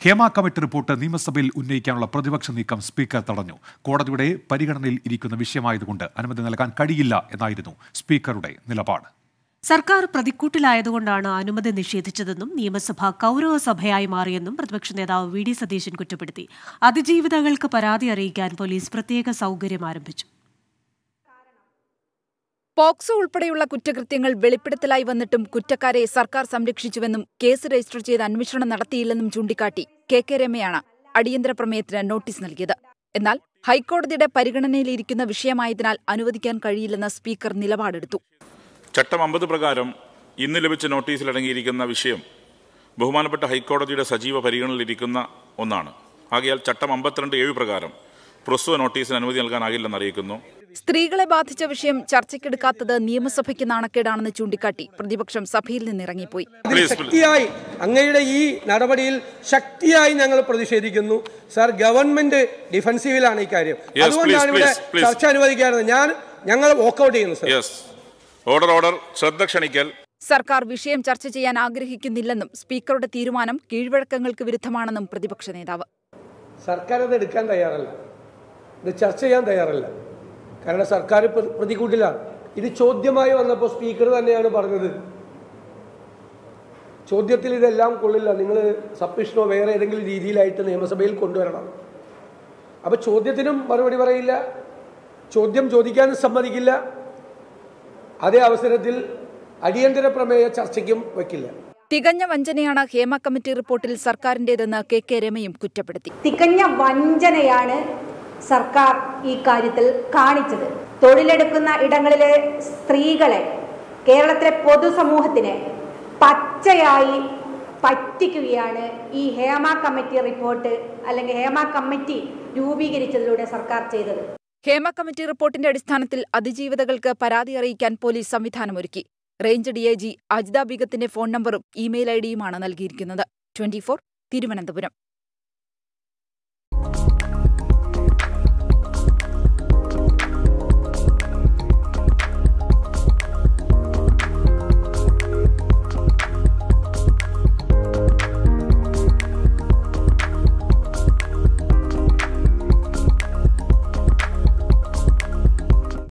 Hema committee report നിയമസഭയിൽ ഉന്നയിക്കാനുള്ള പ്രതിപക്ഷ നീക്കം സ്പീക്കർ തടഞ്ഞു കോടതിയുടെ പരിഗണനയിൽ ഇരിക്കുന്ന വിഷയമായതുകൊണ്ട് അനുമതി നൽകാൻ കഴിയില്ല എന്നായിരുന്നു സ്പീക്കറുടെ നിലപാട് സർക്കാർ പ്രതിക്കൂട്ടിലായതുകൊണ്ടാണ് അനുമതി നിഷേധിച്ചതെന്നും നിയമസഭ കൗരവസഭയായി മാറിയെന്നും പ്രതിപക്ഷ നേതാവ് വി ഡി സതീശൻ കുറ്റപ്പെടുത്തി അതിജീവിതകൾക്ക് പരാതി അറിയിക്കാൻ പോലീസ് പ്രത്യേക സൗകര്യം ആരംഭിച്ചു പോക്സോ ഉൾപ്പെടെയുള്ള കുറ്റകൃത്യങ്ങൾ വെളിപ്പെടുത്തലായി വന്നിട്ടും കുറ്റക്കാരെ സർക്കാർ സംരക്ഷിച്ചുവെന്നും കേസ് രജിസ്റ്റർ ചെയ്ത് അന്വേഷണം നടത്തിയില്ലെന്നും ചൂണ്ടിക്കാട്ടി കെ കെ രമയാണ് അടിയന്തര പ്രമേയത്തിന് നോട്ടീസ് നൽകിയത് എന്നാൽ ഹൈക്കോടതിയുടെ പരിഗണനയിലിരിക്കുന്ന വിഷയമായതിനാൽ അനുവദിക്കാൻ കഴിയില്ലെന്ന് സ്പീക്കർ നിലപാടെടുത്തു ചട്ടം അമ്പത് പ്രകാരം ഇന്ന് ലഭിച്ച നോട്ടീസിൽ അടങ്ങിയിരിക്കുന്ന വിഷയം ബഹുമാനപ്പെട്ട ഹൈക്കോടതിയുടെ സജീവ പരിഗണനയിലിരിക്കുന്ന ഒന്നാണ് ആകയാൽ ചട്ടം അമ്പത്തിരണ്ട് ഏഴ് പ്രകാരം പ്രസ്തുത നോട്ടീസിന് അനുമതി നൽകാനാകില്ലെന്ന് അറിയിക്കുന്നു സ്ത്രീകളെ ബാധിച്ച വിഷയം ചർച്ചയ്ക്കെടുക്കാത്തത് നിയമസഭയ്ക്ക് നാണക്കേടാണെന്ന് ചൂണ്ടിക്കാട്ടി പ്രതിപക്ഷം സഭയിൽ നിന്നിറങ്ങിപ്പോയി അതിൽ ശക്തിയായി അങ്ങയുടെ ഈ നടപടിയിൽ ശക്തിയായി ഞങ്ങൾ പ്രതിഷേധിക്കുന്നു സാർ ഗവൺമെന്റ് ഡിഫൻസീവിലാണ് ഈ കാര്യം Yes, അതുകൊണ്ടാണ് please, ഇവിടെ please, please. ചർച്ച അനുവദിക്കാറുള്ളത് ഞാൻ ഞങ്ങൾ വോക്കൗട്ട് ചെയ്യുന്നു സാർ യെസ് ഓർഡർ ഓർഡർ ശ്രദ്ധ ക്ഷണിക്കൽ സർക്കാർ വിഷയം ചർച്ച ചെയ്യാൻ ആഗ്രഹിക്കുന്നില്ലെന്നും സ്പീക്കറുടെ തീരുമാനം കീഴ്വഴക്കങ്ങൾക്ക് വിരുദ്ധമാണെന്നും പ്രതിപക്ഷ നേതാവ് സർക്കാർ അത് എടുക്കാൻ തയ്യാറല്ല ഇത് ചർച്ച ചെയ്യാൻ തയ്യാറല്ല കാരണം സർക്കാർ പ്ര- പ്രതികൂട്ടിലാണ് ഇത് ചോദ്യമായി വന്നപ്പോൾ സ്പീക്കർ തന്നെയാണ് പറഞ്ഞത് ചോദ്യത്തിൽ ഇതെല്ലാം കൊള്ളില്ല നിങ്ങൾ സബ്മിഷനോ വേറെ ഏതെങ്കിലും രീതിയിലായിട്ട് നിയമസഭയിൽ കൊണ്ടുവരണം അപ്പോൾ ചോദ്യത്തിനും മറുപടി പറയില്ല ചോദ്യം ചോദിക്കാനും സമ്മതിക്കില്ല അതേ അവസരത്തിൽ അടിയന്തര പ്രമേയ ചർച്ചയ്ക്കും വയ്ക്കില്ല തികഞ്ഞ വഞ്ചനയാണ് ഹേമ കമ്മിറ്റി റിപ്പോർട്ടിൽ സർക്കാരിന്റേതെന്ന് കെ കെ രമയും കുറ്റപ്പെടുത്തി തികഞ്ഞ വഞ്ചനയാണ് സർക്കാർ ഈ കാര്യത്തിൽ കാണിച്ചത് തൊഴിലെടുക്കുന്ന ഇടങ്ങളിലെ സ്ത്രീകളെ കേരളത്തിലെ പൊതുസമൂഹത്തിനെ പച്ചയായി പറ്റിക്കുകയാണ് ഈ ഹേമ കമ്മിറ്റി റിപ്പോർട്ട് അല്ലെങ്കിൽ ഹേമ കമ്മിറ്റി രൂപീകരിച്ചതിലൂടെ സർക്കാർ ചെയ്തത് ഹേമ കമ്മിറ്റി റിപ്പോർട്ടിന്റെ അടിസ്ഥാനത്തിൽ അതിജീവിതകൾക്ക് പരാതി അറിയിക്കാൻ പോലീസ് സംവിധാനമൊരുക്കി റേഞ്ച് ഡിഐജി അജിത ബീഗത്തിന്റെ ഫോൺ നമ്പറും ഇമെയിൽ ഐഡിയുമാണ് നൽകിയിരിക്കുന്നത് ട്വന്റി തിരുവനന്തപുരം